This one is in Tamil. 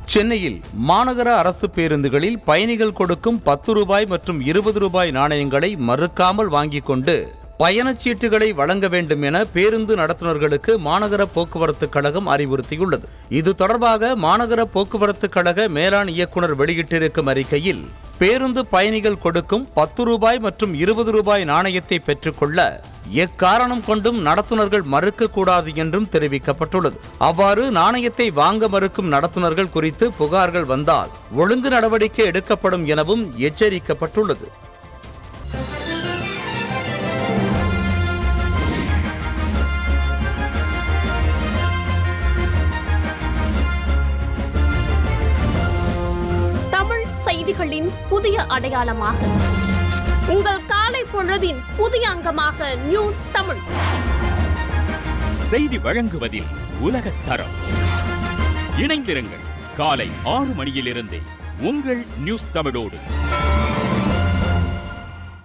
சென்னையில் மாநகர அரசு பேருந்துகளில் பயணிகள் கொடுக்கும் பத்து ரூபாய் மற்றும் இருபது ரூபாய் நாணயங்களை மறுக்காமல் வாங்கிக் கொண்டு பயணச்சீட்டுகளை வழங்க வேண்டும் என பேருந்து நடத்துனர்களுக்கு மாநகர போக்குவரத்து கழகம் அறிவுறுத்தியுள்ளது இது தொடர்பாக மாநகர போக்குவரத்து கழக மேலாண் இயக்குனர் வெளியிட்டிருக்கும் அறிக்கையில் பேருந்து பயணிகள் கொடுக்கும் பத்து ரூபாய் மற்றும் இருபது ரூபாய் நாணயத்தை பெற்றுக்கொள்ள எக்காரணம் கொண்டும் நடத்துனர்கள் மறுக்கக்கூடாது என்றும் தெரிவிக்கப்பட்டுள்ளது அவ்வாறு நாணயத்தை வாங்க மறுக்கும் நடத்துனர்கள் குறித்து புகார்கள் வந்தால் ஒழுங்கு நடவடிக்கை எடுக்கப்படும் எனவும் எச்சரிக்கப்பட்டுள்ளது தமிழ் செய்திகளின் புதிய அடையாளமாக உங்கள் காலை பொழுதின் புதிய அங்கமாக நியூஸ் தமிழ் செய்தி வழங்குவதில் உலகத் தரம் இணைந்திருங்கள் காலை ஆறு மணியிலிருந்தே உங்கள் நியூஸ் தமிழோடு